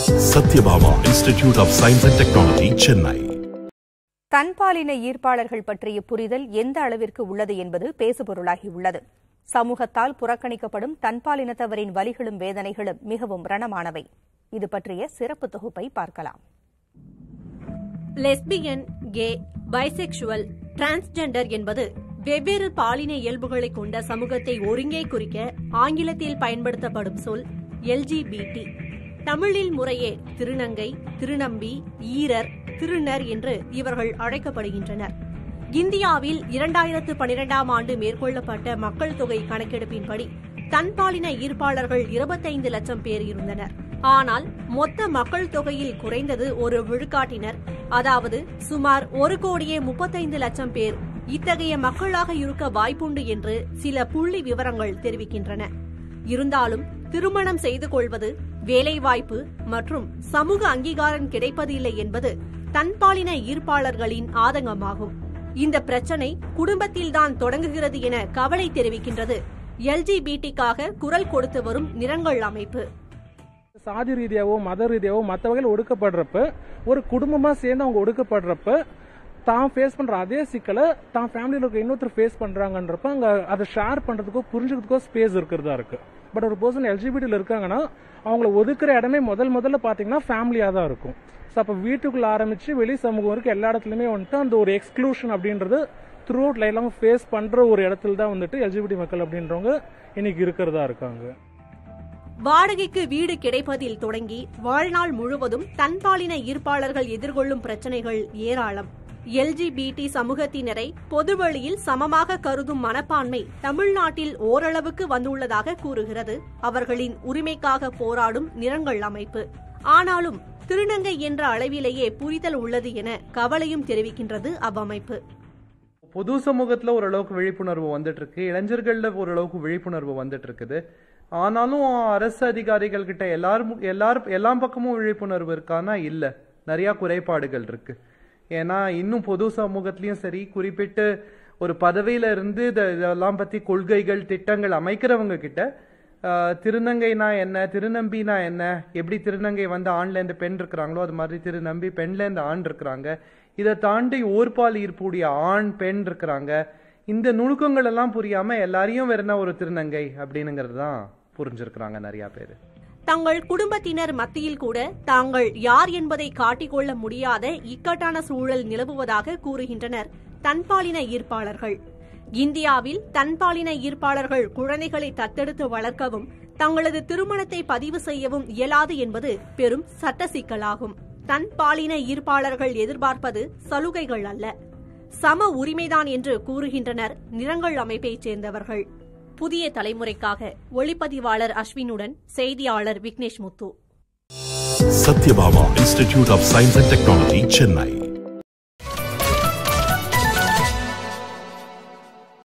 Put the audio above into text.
Satyabhama Institute of Science and Technology Chennai தன்பாலின ஈர்ப்பாளர்கள் பற்றிய புரிதல் எந்த அளவிற்கு உள்ளது என்பது பேசுபொருளாகியுள்ளது சமூகத்தால் புறக்கணிக்கப்படும் தன்பாலினத்தவரின் வலிகளும் வேதனைகளும் மிகவும் ரணமானவை இது பற்றிய சிறப்பு தொகுப்பை பார்க்கலாம் லெஸ்பியன் கே பைசெக்சுவல் டிரான்ஸ்ஜெண்டர் என்பது வெவ்வேறு பாலின இயல்புகளை கொண்ட சமூகத்தை ஒருங்கே குறிக்க ஆங்கிலத்தில் பயன்படுத்தப்படும் சொல் எல்ஜிபிடி தமிழில் முறையே திருநங்கை திருநம்பி ஈரர் திருநர் என்று இவர்கள் அழைக்கப்படுகின்றனர் இந்தியாவில் இரண்டாயிரத்து பனிரெண்டாம் ஆண்டு மேற்கொள்ளப்பட்ட மக்கள் தொகை கணக்கெடுப்பின்படி தன்பாலின ஈர்ப்பாளர்கள் இருபத்தைந்து லட்சம் பேர் இருந்தனர் ஆனால் மொத்த மக்கள் தொகையில் குறைந்தது ஒரு விழுக்காட்டினர் அதாவது சுமார் ஒரு கோடியே முப்பத்தைந்து லட்சம் பேர் இத்தகைய மக்களாக இருக்க வாய்ப்புண்டு என்று சில புள்ளி விவரங்கள் தெரிவிக்கின்றன இருந்தாலும் திருமணம் செய்து கொள்வது வேலைவாய்ப்பு மற்றும் சமூக அங்கீகாரம் கிடைப்பதில்லை என்பது தன்பாலின ஈர்ப்பாளர்களின் ஆதங்கமாகும் இந்த பிரச்சனை குடும்பத்தில்தான் தொடங்குகிறது என கவலை தெரிவிக்கின்றது எல்ஜிபிடிக்காக குரல் கொடுத்து வரும் நிறங்கள் அமைப்பு சாதி ரீதியாவோ மத ரீதியாவோ மற்ற வகையில் ஒடுக்கப்படுறப்ப ஒரு குடும்பமா சேர்ந்து அவங்க ஒடுக்கப்படுறப்ப தான் ஃபேஸ் பண்ற அதே சிக்கலை தான் ஃபேமிலியில் இருக்க இன்னொருத்தர் ஃபேஸ் பண்றாங்கன்றப்ப அங்க அதை ஷேர் பண்றதுக்கோ புரிஞ்சுக்கிறதுக்கோ ஸ்பேஸ் இருக்கிறதா இருக்கு பட் ஒரு பர்சன் எல்ஜிபிடியில் இருக்காங்கன்னா அவங்கள ஒதுக்குற இடமே முதல் முதல்ல பாத்தீங்கன்னா ஃபேமிலியா தான் இருக்கும் ஸோ அப்போ வீட்டுக்குள்ள ஆரம்பிச்சு வெளி சமூகம் வரைக்கும் எல்லா இடத்துலயுமே வந்துட்டு அந்த ஒரு எக்ஸ்க்ளூஷன் அப்படின்றது த்ரூ அவுட் லைஃப் ஃபேஸ் பண்ற ஒரு இடத்துல தான் வந்துட்டு எல்ஜிபிடி மக்கள் அப்படின்றவங்க இன்னைக்கு இருக்கிறதா இருக்காங்க வாடகைக்கு வீடு கிடைப்பதில் தொடங்கி வாழ்நாள் முழுவதும் தன்பாலின ஈர்ப்பாளர்கள் எதிர்கொள்ளும் பிரச்சனைகள் ஏராளம் எல்ஜிபிடி சமூகத்தினரை பொதுவெளியில் சமமாக கருதும் மனப்பான்மை தமிழ்நாட்டில் ஓரளவுக்கு வந்துள்ளதாக கூறுகிறது அவர்களின் உரிமைக்காக போராடும் நிறங்கள் அமைப்பு ஆனாலும் திருநங்கை என்ற அளவிலேயே புரிதல் உள்ளது என கவலையும் தெரிவிக்கின்றது அவ்வமைப்பு பொது சமூகத்துல ஓரளவுக்கு விழிப்புணர்வு வந்துட்டு இருக்கு இளைஞர்கள்ல ஓரளவுக்கு விழிப்புணர்வு வந்துட்டு இருக்குது ஆனாலும் அரசு அதிகாரிகள் கிட்ட எல்லாரும் எல்லாரும் எல்லா பக்கமும் விழிப்புணர்வு இருக்கானா இல்ல நிறைய குறைபாடுகள் இருக்கு ஏன்னா இன்னும் பொது சமூகத்திலயும் சரி குறிப்பிட்டு ஒரு பதவியில இருந்து இத- இதெல்லாம் பத்தி கொள்கைகள் திட்டங்கள் அமைக்கிறவங்க கிட்ட ஆஹ், திருநங்கைனா என்ன திருநம்பினா என்ன எப்படி திருநங்கை வந்து ஆண்ல இருந்து பெண் இருக்கிறாங்களோ அது மாதிரி திருநம்பி பெண்ல இருந்து ஆண் இருக்கிறாங்க இதை தாண்டி ஓர்பால் ஈர்ப்புடைய ஆண் பெண் இருக்கிறாங்க இந்த நுணுக்கங்கள் எல்லாம் புரியாம எல்லாரையும் வேற என்ன ஒரு திருநங்கை அப்படின்னுங்கிறது தான் புரிஞ்சிருக்கிறாங்க நிறைய பேர் தங்கள் குடும்பத்தினர் மத்தியில் கூட தாங்கள் யார் என்பதை காட்டிக்கொள்ள முடியாத இக்கட்டான சூழல் நிலவுவதாக கூறுகின்றனர் தன்பாலின ஈர்ப்பாளர்கள் இந்தியாவில் தன்பாலின ஈர்ப்பாளர்கள் குழந்தைகளை தத்தெடுத்து வளர்க்கவும் தங்களது திருமணத்தை பதிவு செய்யவும் இயலாது என்பது பெரும் சட்ட சிக்கலாகும் தன்பாலின ஈர்ப்பாளர்கள் எதிர்பார்ப்பது சலுகைகள் அல்ல சம உரிமைதான் என்று கூறுகின்றனர் நிறங்கள் அமைப்பைச் சேர்ந்தவர்கள் புதிய தலைமுறைக்காக ஒளிப்பதிவாளர் அஸ்வினுடன் செய்தியாளர் Vignesh Muthu Sathyabama Institute of Science and Technology Chennai